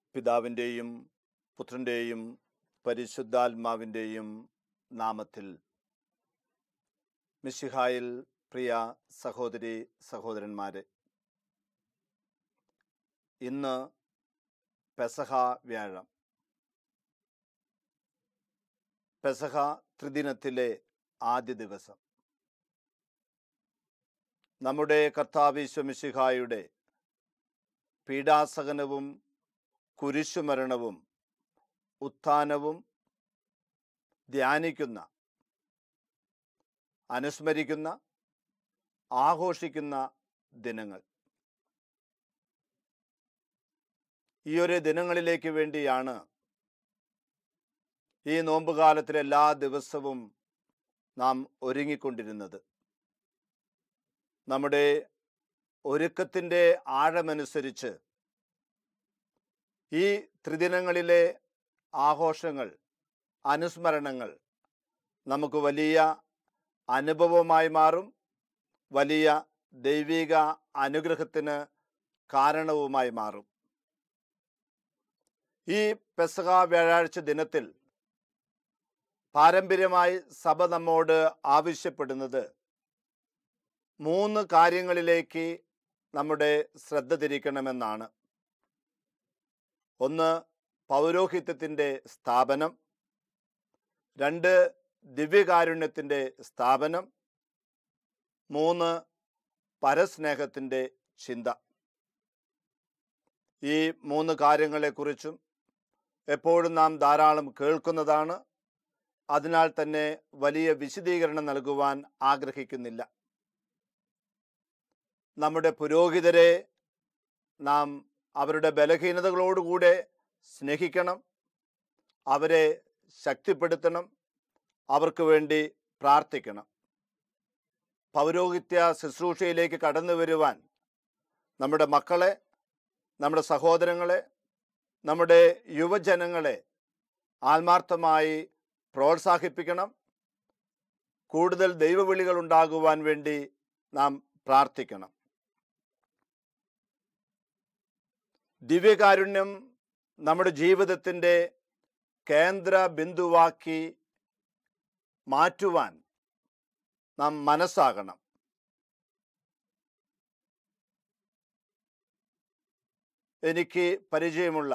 പിതാവിൻ്റെയും പുത്രൻ്റെയും പരിശുദ്ധാത്മാവിൻ്റെയും നാമത്തിൽ മിശിഹായിൽ പ്രിയ സഹോദരി സഹോദരന്മാരെ ഇന്ന് പെസഹ വ്യാഴം പെസഹ ത്രിദിനത്തിലെ ആദ്യ ദിവസം നമ്മുടെ കർത്താവിശ്വമിശിഹായുടെ പീഡാസഹനവും കുരിശുമരണവും ഉത്ഥാനവും ധ്യാനിക്കുന്ന അനുസ്മരിക്കുന്ന ആഘോഷിക്കുന്ന ദിനങ്ങൾ ഈ ഒരു ദിനങ്ങളിലേക്ക് വേണ്ടിയാണ് ഈ നോമ്പുകാലത്തിലെ എല്ലാ ദിവസവും നാം ഒരുങ്ങിക്കൊണ്ടിരുന്നത് നമ്മുടെ ഒരുക്കത്തിൻ്റെ ആഴമനുസരിച്ച് ഈ ത്രിദിനങ്ങളിലെ ആഘോഷങ്ങൾ അനുസ്മരണങ്ങൾ നമുക്ക് വലിയ അനുഭവമായി മാറും വലിയ ദൈവിക അനുഗ്രഹത്തിന് കാരണവുമായി മാറും ഈ പെസഹ വ്യാഴാഴ്ച ദിനത്തിൽ പാരമ്പര്യമായി സഭ നമ്മോട് ആവശ്യപ്പെടുന്നത് മൂന്ന് കാര്യങ്ങളിലേക്ക് നമ്മുടെ ശ്രദ്ധ തിരിക്കണമെന്നാണ് ഒന്ന് പൗരോഹിത്യത്തിൻ്റെ സ്ഥാപനം രണ്ട് ദിവ്യകാരുണ്യത്തിൻ്റെ സ്ഥാപനം മൂന്ന് പരസ്നേഹത്തിൻ്റെ ചിന്ത ഈ മൂന്ന് കാര്യങ്ങളെക്കുറിച്ചും എപ്പോഴും നാം ധാരാളം കേൾക്കുന്നതാണ് അതിനാൽ തന്നെ വലിയ വിശദീകരണം നൽകുവാൻ ആഗ്രഹിക്കുന്നില്ല നമ്മുടെ പുരോഹിതരെ നാം അവരുടെ ബലഹീനതകളോടുകൂടെ സ്നേഹിക്കണം അവരെ ശക്തിപ്പെടുത്തണം അവർക്ക് വേണ്ടി പ്രാർത്ഥിക്കണം പൗരോഹിത്യ ശുശ്രൂഷയിലേക്ക് കടന്നു വരുവാൻ നമ്മുടെ മക്കളെ നമ്മുടെ സഹോദരങ്ങളെ നമ്മുടെ യുവജനങ്ങളെ ആത്മാർത്ഥമായി പ്രോത്സാഹിപ്പിക്കണം കൂടുതൽ ദൈവവിളികൾ ഉണ്ടാകുവാൻ വേണ്ടി നാം പ്രാർത്ഥിക്കണം ദിവ്യകാരുണ്യം നമ്മുടെ ജീവിതത്തിൻ്റെ കേന്ദ്ര ബിന്ദുവാക്കി മാറ്റുവാൻ നാം മനസ്സാകണം എനിക്ക് പരിചയമുള്ള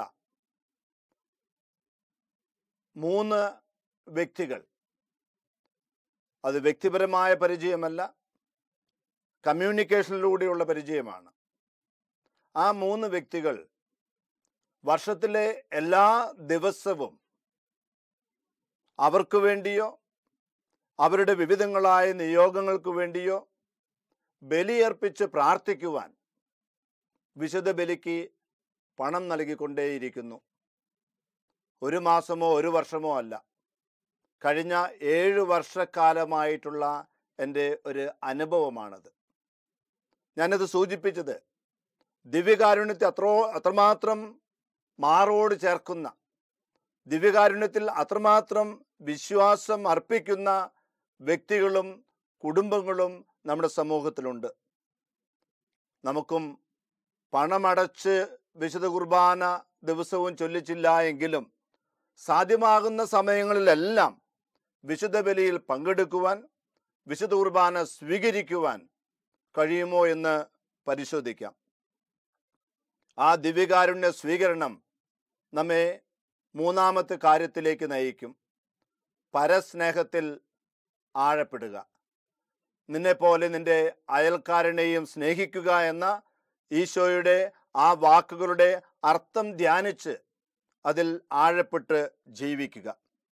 മൂന്ന് വ്യക്തികൾ അത് വ്യക്തിപരമായ പരിചയമല്ല കമ്മ്യൂണിക്കേഷനിലൂടെയുള്ള പരിചയമാണ് ആ മൂന്ന് വ്യക്തികൾ വർഷത്തിലെ എല്ലാ ദിവസവും അവർക്ക് വേണ്ടിയോ അവരുടെ വിവിധങ്ങളായ നിയോഗങ്ങൾക്ക് വേണ്ടിയോ ബലിയർപ്പിച്ച് പ്രാർത്ഥിക്കുവാൻ വിശുദ്ധ ബലിക്ക് പണം നൽകിക്കൊണ്ടേയിരിക്കുന്നു ഒരു മാസമോ ഒരു വർഷമോ അല്ല കഴിഞ്ഞ ഏഴ് വർഷക്കാലമായിട്ടുള്ള എൻ്റെ ഒരു അനുഭവമാണത് ഞാനത് സൂചിപ്പിച്ചത് ദിവ്യകാരുണ്യത്തെ അത്രോ അത്രമാത്രം മാറോട് ചേർക്കുന്ന ദിവ്യകാരുണ്യത്തിൽ അത്രമാത്രം വിശ്വാസം അർപ്പിക്കുന്ന വ്യക്തികളും കുടുംബങ്ങളും നമ്മുടെ സമൂഹത്തിലുണ്ട് നമുക്കും പണമടച്ച് വിശുദ്ധ കുർബാന ദിവസവും ചൊല്ലിച്ചില്ല എങ്കിലും സാധ്യമാകുന്ന സമയങ്ങളിലെല്ലാം വിശുദ്ധ ബലിയിൽ പങ്കെടുക്കുവാൻ വിശുദ്ധ കുർബാന സ്വീകരിക്കുവാൻ കഴിയുമോ എന്ന് പരിശോധിക്കാം ആ ദിവ്യകാരുണ്യ സ്വീകരണം നമ്മെ മൂന്നാമത്തെ കാര്യത്തിലേക്ക് നയിക്കും പരസ്നേഹത്തിൽ ആഴപ്പെടുക നിന്നെപ്പോലെ നിന്റെ അയൽക്കാരനെയും സ്നേഹിക്കുക എന്ന ഈശോയുടെ ആ വാക്കുകളുടെ അർത്ഥം ധ്യാനിച്ച് അതിൽ ആഴപ്പെട്ട് ജീവിക്കുക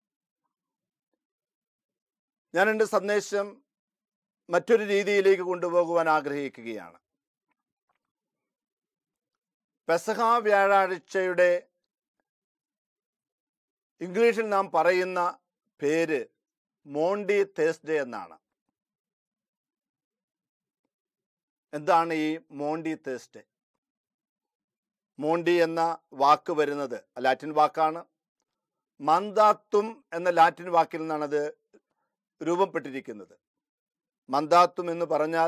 ഞാൻ എൻ്റെ സന്ദേശം മറ്റൊരു രീതിയിലേക്ക് കൊണ്ടുപോകുവാൻ ആഗ്രഹിക്കുകയാണ് പെസഹ വ്യാഴാഴ്ചയുടെ ഇംഗ്ലീഷിൽ നാം പറയുന്ന പേര് മോണ്ടി തേഴ്സ്ഡേ എന്നാണ് എന്താണ് ഈ മോണ്ടി തേഴ്സ്ഡേ മോണ്ടി എന്ന വാക്ക് വരുന്നത് ലാറ്റിൻ വാക്കാണ് മന്ദാത്തും എന്ന ലാറ്റിൻ വാക്കിൽ നിന്നാണത് രൂപപ്പെട്ടിരിക്കുന്നത് മന്ദാത്തും എന്ന് പറഞ്ഞാൽ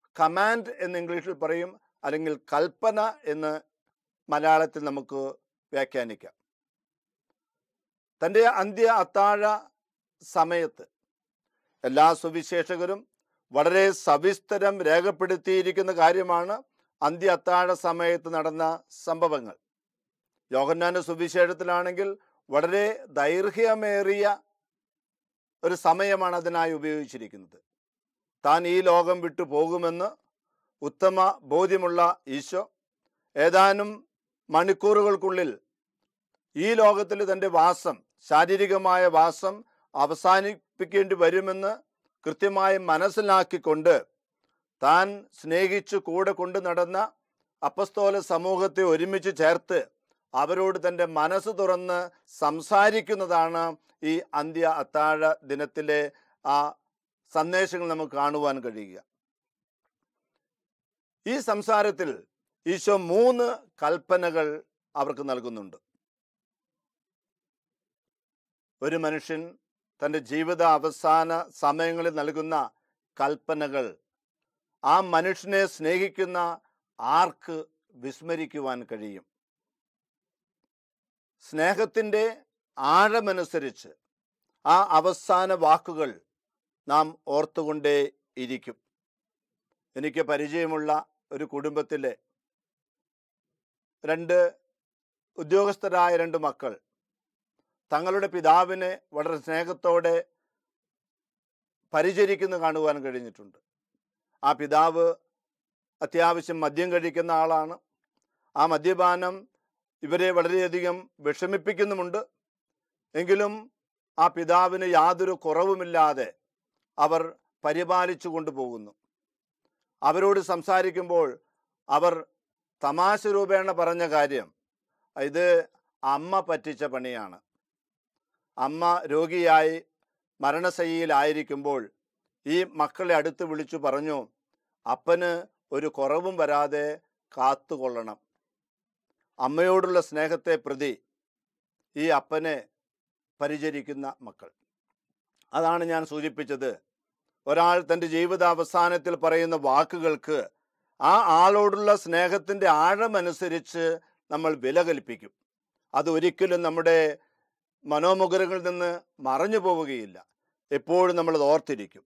കമാൻഡ് എന്ന് ഇംഗ്ലീഷിൽ പറയും അല്ലെങ്കിൽ കൽപ്പന എന്ന് മലയാളത്തിൽ നമുക്ക് വ്യാഖ്യാനിക്കാം തൻ്റെ അന്ത്യ അത്താഴ സമയത്ത് എല്ലാ സുവിശേഷകരും വളരെ സവിസ്തരം രേഖപ്പെടുത്തിയിരിക്കുന്ന കാര്യമാണ് അന്ത്യ അത്താഴ സമയത്ത് നടന്ന സംഭവങ്ങൾ യോഹന്നാന്റെ സുവിശേഷത്തിലാണെങ്കിൽ വളരെ ദൈർഘ്യമേറിയ ഒരു സമയമാണ് അതിനായി ഉപയോഗിച്ചിരിക്കുന്നത് താൻ ഈ ലോകം വിട്ടു പോകുമെന്ന് ഉത്തമ ബോധ്യമുള്ള ഈശോ ഏതാനും മണിക്കൂറുകൾക്കുള്ളിൽ ഈ ലോകത്തിൽ തൻ്റെ വാസം ശാരീരികമായ വാസം അവസാനിപ്പിക്കേണ്ടി വരുമെന്ന് കൃത്യമായി മനസ്സിലാക്കിക്കൊണ്ട് താൻ സ്നേഹിച്ചു കൂടെ കൊണ്ടു നടന്ന അപ്പസ്തോല സമൂഹത്തെ ഒരുമിച്ച് ചേർത്ത് അവരോട് തൻ്റെ മനസ്സ് തുറന്ന് സംസാരിക്കുന്നതാണ് ഈ അന്ത്യ അത്താഴ ദിനത്തിലെ ആ സന്ദേശങ്ങൾ നമുക്ക് കാണുവാൻ കഴിയുക ഈ സംസാരത്തിൽ ഈശോ മൂന്ന് കൽപ്പനകൾ അവർക്ക് നൽകുന്നുണ്ട് ഒരു മനുഷ്യൻ തൻ്റെ ജീവിത അവസാന സമയങ്ങളിൽ നൽകുന്ന കൽപ്പനകൾ ആ മനുഷ്യനെ സ്നേഹിക്കുന്ന ആർക്ക് വിസ്മരിക്കുവാൻ കഴിയും സ്നേഹത്തിൻ്റെ ആഴമനുസരിച്ച് ആ അവസാന വാക്കുകൾ നാം ഓർത്തുകൊണ്ടേ ഇരിക്കും എനിക്ക് പരിചയമുള്ള ഒരു കുടുംബത്തിലെ രണ്ട് ഉദ്യോഗസ്ഥരായ രണ്ട് മക്കൾ തങ്ങളുടെ പിതാവിനെ വളരെ സ്നേഹത്തോടെ പരിചരിക്കുന്നു കാണുവാൻ കഴിഞ്ഞിട്ടുണ്ട് ആ പിതാവ് അത്യാവശ്യം മദ്യം കഴിക്കുന്ന ആളാണ് ആ മദ്യപാനം ഇവരെ വളരെയധികം വിഷമിപ്പിക്കുന്നുമുണ്ട് എങ്കിലും ആ പിതാവിന് യാതൊരു കുറവുമില്ലാതെ അവർ പരിപാലിച്ചു കൊണ്ടുപോകുന്നു അവരോട് സംസാരിക്കുമ്പോൾ അവർ തമാശ രൂപേണ പറഞ്ഞ കാര്യം ഇത് അമ്മ പറ്റിച്ച പണിയാണ് അമ്മ രോഗിയായി മരണശയ്യയിലായിരിക്കുമ്പോൾ ഈ മക്കളെ അടുത്ത് വിളിച്ചു പറഞ്ഞു അപ്പന് ഒരു കുറവും വരാതെ കാത്തുകൊള്ളണം അമ്മയോടുള്ള സ്നേഹത്തെ പ്രതി ഈ അപ്പനെ പരിചരിക്കുന്ന മക്കൾ അതാണ് ഞാൻ സൂചിപ്പിച്ചത് ഒരാൾ തൻ്റെ ജീവിത അവസാനത്തിൽ പറയുന്ന വാക്കുകൾക്ക് ആ ആളോടുള്ള സ്നേഹത്തിൻ്റെ ആഴമനുസരിച്ച് നമ്മൾ വില കൽപ്പിക്കും അത് ഒരിക്കലും നമ്മുടെ മനോമുഖരങ്ങളിൽ നിന്ന് മറഞ്ഞു പോവുകയില്ല എപ്പോഴും നമ്മളത് ഓർത്തിരിക്കും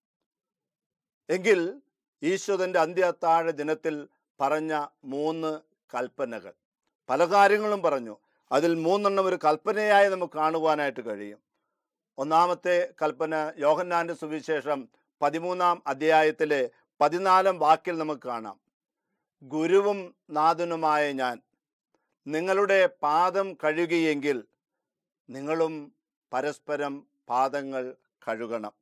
എങ്കിൽ ഈശ്വരൻ്റെ അന്ത്യത്താഴ ദിനത്തിൽ പറഞ്ഞ മൂന്ന് കൽപ്പനകൾ പല കാര്യങ്ങളും പറഞ്ഞു അതിൽ മൂന്നെണ്ണം ഒരു കൽപ്പനയായി നമുക്ക് കാണുവാനായിട്ട് കഴിയും ഒന്നാമത്തെ കൽപ്പന യോഹന്നാന്റെ സുവിശേഷം പതിമൂന്നാം അധ്യായത്തിലെ പതിനാലാം വാക്കിൽ നമുക്ക് കാണാം ഗുരുവും നാഥനുമായ ഞാൻ നിങ്ങളുടെ പാദം കഴുകിയെങ്കിൽ നിങ്ങളും പരസ്പരം പാദങ്ങൾ കഴുകണം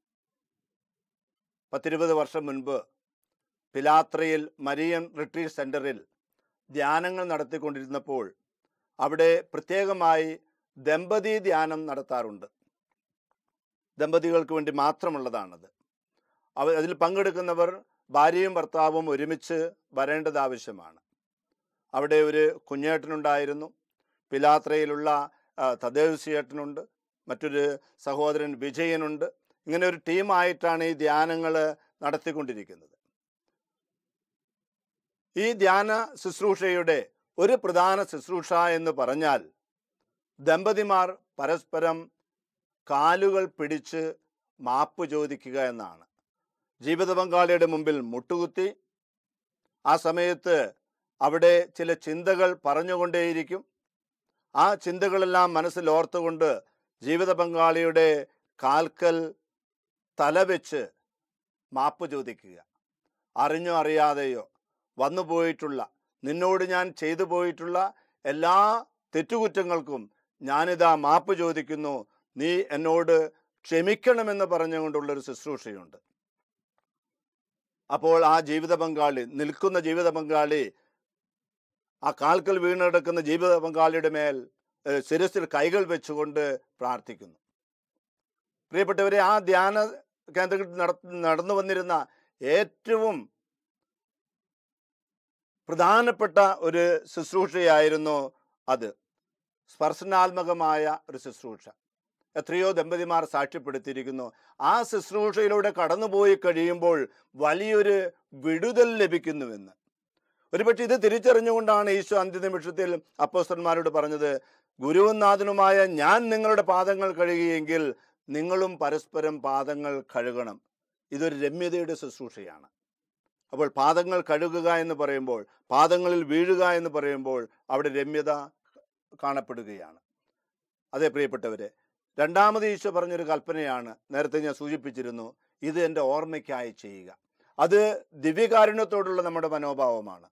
പത്തിരുപത് വർഷം മുൻപ് പിലാത്രയിൽ മരിയൻ റിട്രീറ്റ് സെന്ററിൽ ധ്യാനങ്ങൾ നടത്തിക്കൊണ്ടിരുന്നപ്പോൾ അവിടെ പ്രത്യേകമായി ദമ്പതി ധ്യാനം നടത്താറുണ്ട് ദമ്പതികൾക്ക് വേണ്ടി മാത്രമുള്ളതാണത് അവ അതിൽ പങ്കെടുക്കുന്നവർ ഭാര്യയും ഭർത്താവും ഒരുമിച്ച് വരേണ്ടത് ആവശ്യമാണ് അവിടെ ഒരു കുഞ്ഞേട്ടനുണ്ടായിരുന്നു പിലാത്രയിലുള്ള തദ്ദേശ് ചേട്ടനുണ്ട് മറ്റൊരു സഹോദരൻ വിജയനുണ്ട് ഇങ്ങനെ ഒരു ടീമായിട്ടാണ് ഈ ധ്യാനങ്ങൾ നടത്തിക്കൊണ്ടിരിക്കുന്നത് ഈ ധ്യാന ശുശ്രൂഷയുടെ ഒരു പ്രധാന ശുശ്രൂഷ എന്ന് പറഞ്ഞാൽ ദമ്പതിമാർ പരസ്പരം കാലുകൾ പിടിച്ച് മാപ്പ് ചോദിക്കുക എന്നാണ് ജീവിത പങ്കാളിയുടെ മുമ്പിൽ മുട്ടുകുത്തി ആ സമയത്ത് അവിടെ ചില ചിന്തകൾ പറഞ്ഞുകൊണ്ടേയിരിക്കും ആ ചിന്തകളെല്ലാം മനസ്സിൽ ഓർത്തുകൊണ്ട് ജീവിത പങ്കാളിയുടെ കാൽക്കൽ തലവെച്ച് മാപ്പ് ചോദിക്കുക അറിഞ്ഞോ അറിയാതെയോ വന്നു പോയിട്ടുള്ള നിന്നോട് ഞാൻ ചെയ്തു പോയിട്ടുള്ള എല്ലാ തെറ്റുകുറ്റങ്ങൾക്കും ഞാനിതാ മാപ്പ് ചോദിക്കുന്നു നീ എന്നോട് ക്ഷമിക്കണമെന്ന് പറഞ്ഞുകൊണ്ടുള്ളൊരു ശുശ്രൂഷയുണ്ട് അപ്പോൾ ആ ജീവിത പങ്കാളി നിൽക്കുന്ന ജീവിത പങ്കാളി ആ കാൽക്കൽ വീണെടുക്കുന്ന ജീവിത പങ്കാളിയുടെ മേൽ ഏഹ്, ശിരസിൽ കൈകൾ വെച്ചുകൊണ്ട് പ്രാർത്ഥിക്കുന്നു പ്രിയപ്പെട്ടവരെ ആ ധ്യാന കേന്ദ്രത്തിൽ നട നടന്നു വന്നിരുന്ന ഏറ്റവും പ്രധാനപ്പെട്ട ഒരു ശുശ്രൂഷയായിരുന്നു അത് സ്പർശനാത്മകമായ ഒരു ശുശ്രൂഷ എത്രയോ ദമ്പതിമാർ സാക്ഷ്യപ്പെടുത്തിയിരിക്കുന്നു ആ ശുശ്രൂഷയിലൂടെ കടന്നുപോയി കഴിയുമ്പോൾ വലിയൊരു വിടുതൽ ലഭിക്കുന്നുവെന്ന് ഒരുപക്ഷെ ഇത് തിരിച്ചറിഞ്ഞുകൊണ്ടാണ് ഈശോ അന്ത്യനിമിഷത്തിൽ അപ്പോസ്തന്മാരോട് പറഞ്ഞത് ഗുരുവും നാഥനുമായ ഞാൻ നിങ്ങളുടെ പാദങ്ങൾ കഴുകിയെങ്കിൽ നിങ്ങളും പരസ്പരം പാദങ്ങൾ കഴുകണം ഇതൊരു രമ്യതയുടെ ശുശ്രൂഷയാണ് അപ്പോൾ പാദങ്ങൾ കഴുകുക എന്ന് പറയുമ്പോൾ പാദങ്ങളിൽ വീഴുക എന്ന് പറയുമ്പോൾ അവിടെ രമ്യത കാണപ്പെടുകയാണ് അതേ പ്രിയപ്പെട്ടവരെ രണ്ടാമത് ഈശോ പറഞ്ഞൊരു കൽപ്പനയാണ് നേരത്തെ ഞാൻ സൂചിപ്പിച്ചിരുന്നു ഇത് എൻ്റെ ഓർമ്മയ്ക്കായി ചെയ്യുക അത് ദിവ്യകാരുണ്യത്തോടുള്ള നമ്മുടെ മനോഭാവമാണ്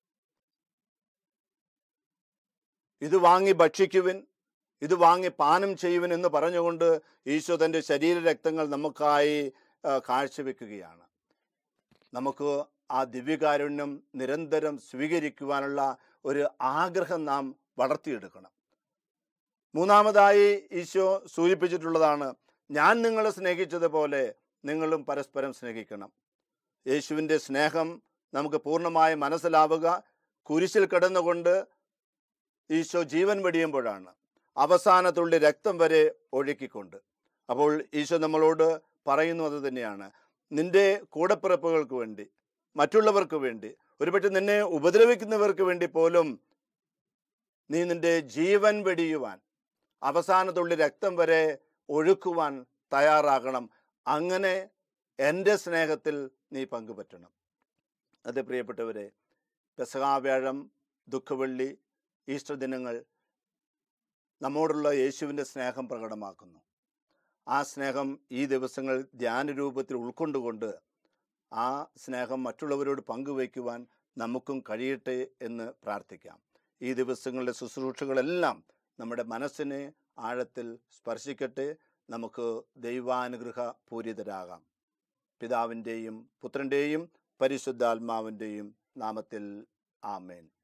ഇത് വാങ്ങി ഭക്ഷിക്കുവിൻ ഇത് വാങ്ങി പാനം ചെയ്യുവിൻ എന്ന് പറഞ്ഞുകൊണ്ട് ഈശോ തൻ്റെ ശരീര രക്തങ്ങൾ നമുക്കായി ആ, കാഴ്ചവെക്കുകയാണ് നമുക്ക് ആ ദിവ്യകാരുണ്യം നിരന്തരം സ്വീകരിക്കുവാനുള്ള ഒരു ആഗ്രഹം നാം വളർത്തിയെടുക്കണം മൂന്നാമതായി ഈശോ സൂചിപ്പിച്ചിട്ടുള്ളതാണ് ഞാൻ നിങ്ങളെ സ്നേഹിച്ചതുപോലെ നിങ്ങളും പരസ്പരം സ്നേഹിക്കണം യേശുവിൻ്റെ സ്നേഹം നമുക്ക് പൂർണ്ണമായി മനസ്സിലാവുക കുരിശിൽ കിടന്നുകൊണ്ട് ഈശോ ജീവൻ വെടിയുമ്പോഴാണ് അവസാനത്തുള്ളി രക്തം വരെ ഒഴുക്കിക്കൊണ്ട് അപ്പോൾ ഈശോ നമ്മളോട് പറയുന്നു അത് തന്നെയാണ് നിന്റെ കൂടപ്പിറപ്പുകൾക്ക് വേണ്ടി മറ്റുള്ളവർക്ക് വേണ്ടി ഒരുപക്ഷെ നിന്നെ ഉപദ്രവിക്കുന്നവർക്ക് വേണ്ടി പോലും നീ നിന്റെ ജീവൻ വെടിയുവാൻ അവസാനത്തുള്ളി രക്തം വരെ ഒഴുക്കുവാൻ തയ്യാറാകണം അങ്ങനെ എൻ്റെ സ്നേഹത്തിൽ നീ പങ്കുപറ്റണം അതെ പ്രിയപ്പെട്ടവരെ പെസഹാവ്യാഴം ദുഃഖവെള്ളി ഈസ്റ്റർ ദിനങ്ങൾ നമ്മോടുള്ള യേശുവിൻ്റെ സ്നേഹം പ്രകടമാക്കുന്നു ആ സ്നേഹം ഈ ദിവസങ്ങൾ ധ്യാന രൂപത്തിൽ ഉൾക്കൊണ്ടുകൊണ്ട് ആ സ്നേഹം മറ്റുള്ളവരോട് പങ്കുവയ്ക്കുവാൻ നമുക്കും കഴിയട്ടെ എന്ന് പ്രാർത്ഥിക്കാം ഈ ദിവസങ്ങളിലെ ശുശ്രൂഷകളെല്ലാം നമ്മുടെ മനസ്സിനെ ആഴത്തിൽ സ്പർശിക്കട്ടെ നമുക്ക് ദൈവാനുഗ്രഹ പൂരിതരാകാം പിതാവിൻ്റെയും പുത്രൻ്റെയും പരിശുദ്ധാത്മാവിൻ്റെയും നാമത്തിൽ ആമേൻ